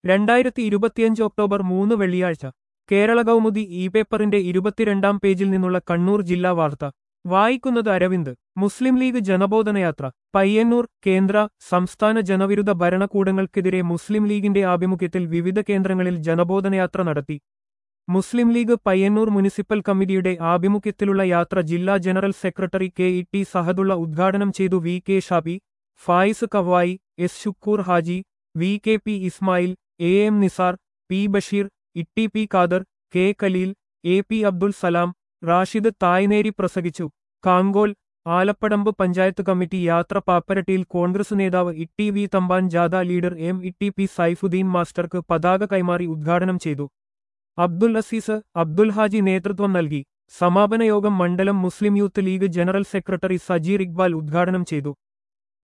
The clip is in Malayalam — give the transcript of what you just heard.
രണ്ടായിരത്തി ഇരുപത്തിയഞ്ച് ഒക്ടോബർ മൂന്ന് വെള്ളിയാഴ്ച കേരള കൗമുദി ഇ പേപ്പറിന്റെ ഇരുപത്തിരണ്ടാം പേജിൽ നിന്നുള്ള കണ്ണൂർ ജില്ലാ വാർത്ത വായിക്കുന്നത് അരവിന്ദ് മുസ്ലിം ലീഗ് ജനബോധനയാത്ര പയ്യന്നൂർ കേന്ദ്ര സംസ്ഥാന ജനവിരുദ്ധ ഭരണകൂടങ്ങൾക്കെതിരെ മുസ്ലിം ലീഗിന്റെ ആഭിമുഖ്യത്തിൽ വിവിധ കേന്ദ്രങ്ങളിൽ ജനബോധനയാത്ര നടത്തി മുസ്ലിം ലീഗ് പയ്യന്നൂർ മുനിസിപ്പൽ കമ്മിറ്റിയുടെ ആഭിമുഖ്യത്തിലുള്ള യാത്ര ജില്ലാ general secretary K E T Sahadulla ഉദ്ഘാടനം ചെയ്തു V K Shabi Fayis Kavayi S Shukoor Haji V K P Ismail A M Nisar P Basheer Itty P Khader K Kaleel A P Abdul Salam Rashid Thaineri പ്രസംഗിച്ചു കാങ്കോൽ ആലപ്പടമ്പ് പഞ്ചായത്ത് കമ്മിറ്റി യാത്ര പാപ്പരട്ടിയിൽ കോൺഗ്രസ് നേതാവ് ഇട്ടി വി തമ്പാൻ ജാഥ leader M Itty P Saifuddin മാസ്റ്റർക്ക് പതാക കൈമാറി ഉദ്ഘാടനം ചെയ്തു അബ്ദുൽ അസീസ് അബ്ദുൽ ഹാജി നേതൃത്വം നൽകി സമാപന യോഗം മണ്ഡലം മുസ്ലിം യൂത്ത് ലീഗ് ജനറൽ സെക്രട്ടറി സജീർ ഇക്ബാൽ ഉദ്ഘാടനം ചെയ്തു